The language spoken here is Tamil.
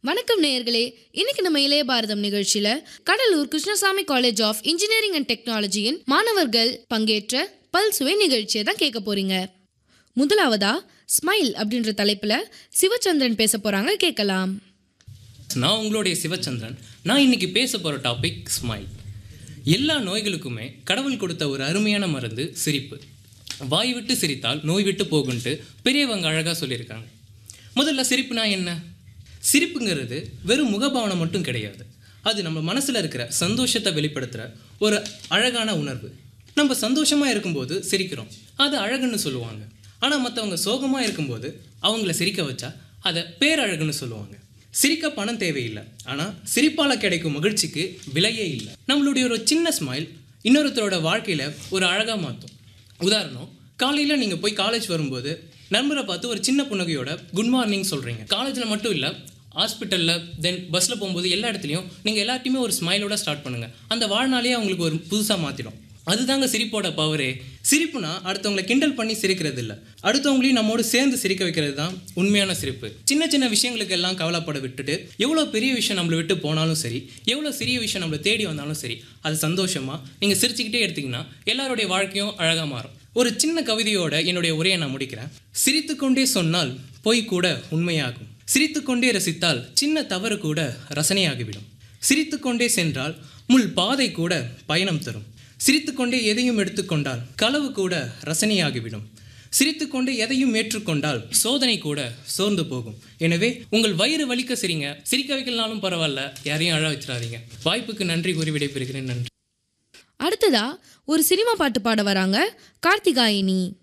வணக்கம் நேயர்களே இன்னைக்கு நம்ம இளைய பாரதம் நிகழ்ச்சியில Cuddalore Krishnasamy college of engineering and டெக்னாலஜியின் மாணவர்கள் பங்கேற்ற பல்சுவை நிகழ்ச்சியை தான் கேட்க போறீங்க முதலாவதா ஸ்மைல் அப்படின்ற தலைப்புல சிவச்சந்திரன் பேச போறாங்க கேட்கலாம் நான் உங்களுடைய சிவச்சந்திரன் நான் இன்னைக்கு பேச போகிற டாபிக் ஸ்மைல் எல்லா நோய்களுக்குமே கடவுள் கொடுத்த ஒரு அருமையான மருந்து சிரிப்பு வாய் விட்டு சிரித்தால் நோய் விட்டு போகுன்ட்டு பெரியவங்க அழகாக சொல்லியிருக்காங்க முதல்ல சிரிப்புனா என்ன சிரிப்புங்கிறது வெறும் முகபாவனை மட்டும் கிடையாது அது நம்ம மனசில் இருக்கிற சந்தோஷத்தை வெளிப்படுத்துகிற ஒரு அழகான உணர்வு நம்ம சந்தோஷமாக இருக்கும்போது சிரிக்கிறோம் அது அழகுன்னு சொல்லுவாங்க ஆனால் மற்றவங்க சோகமாக இருக்கும்போது அவங்கள சிரிக்க வச்சா அதை பேரழகுன்னு சொல்லுவாங்க சிரிக்க பணம் தேவையில்லை ஆனால் சிரிப்பால் கிடைக்கும் மகிழ்ச்சிக்கு விலையே இல்லை நம்மளுடைய ஒரு சின்ன ஸ்மைல் இன்னொருத்தரோட வாழ்க்கையில் ஒரு அழகாக மாற்றும் உதாரணம் காலையில் நீங்கள் போய் காலேஜ் வரும்போது நண்பரை பார்த்து ஒரு சின்ன புன்னகையோட குட் மார்னிங் சொல்கிறீங்க காலேஜில் மட்டும் இல்லை ஹாஸ்பிட்டலில் தென் பஸ்ஸில் போகும்போது எல்லா இடத்துலையும் நீங்கள் எல்லாத்தையுமே ஒரு ஸ்மைலோட ஸ்டார்ட் பண்ணுங்கள் அந்த வாழ்நாளே அவங்களுக்கு ஒரு புதுசாக மாற்றிடும் அதுதாங்க சிரிப்போட பவரே சிரிப்புனா அடுத்தவங்களை கிண்டல் பண்ணி சிரிக்கிறது இல்லை அடுத்தவங்களையும் நம்மோடு சேர்ந்து சிரிக்க வைக்கிறது தான் உண்மையான சிரிப்பு சின்ன சின்ன விஷயங்களுக்கு எல்லாம் கவலைப்பட விட்டுட்டு எவ்வளோ பெரிய விஷயம் நம்மளை விட்டு போனாலும் சரி எவ்வளோ சிறிய விஷயம் நம்மளை தேடி வந்தாலும் சரி அது சந்தோஷமாக நீங்கள் சிரிச்சுக்கிட்டே எடுத்தீங்கன்னா எல்லாருடைய வாழ்க்கையும் அழகாக மாறும் ஒரு சின்ன கவிதையோட என்னுடைய உரையை நான் முடிக்கிறேன் சிரித்துக்கொண்டே சொன்னால் பொய் கூட உண்மையாகும் சிரித்துக்கொண்டே ரசித்தால் சின்ன தவறு கூட ரசனையாகிவிடும் சிரித்துக்கொண்டே சென்றால் முள் பாதை கூட பயணம் தரும் சிரித்துக்கொண்டே எதையும் எடுத்துக்கொண்டால் களவு கூட ரசனையாகிவிடும் சிரித்துக்கொண்டே எதையும் ஏற்றுக்கொண்டால் சோதனை கூட சோர்ந்து போகும் எனவே உங்கள் வயிறு வலிக்க சிரிங்க சிரிக்க வைக்கலனாலும் பரவாயில்ல யாரையும் அழ வச்சிடாதீங்க வாய்ப்புக்கு நன்றி கூறி விடைபெறுகிறேன் நன்றி அடுத்ததா ஒரு சினிமா பாட்டு பாட வராங்க கார்த்திகாயினி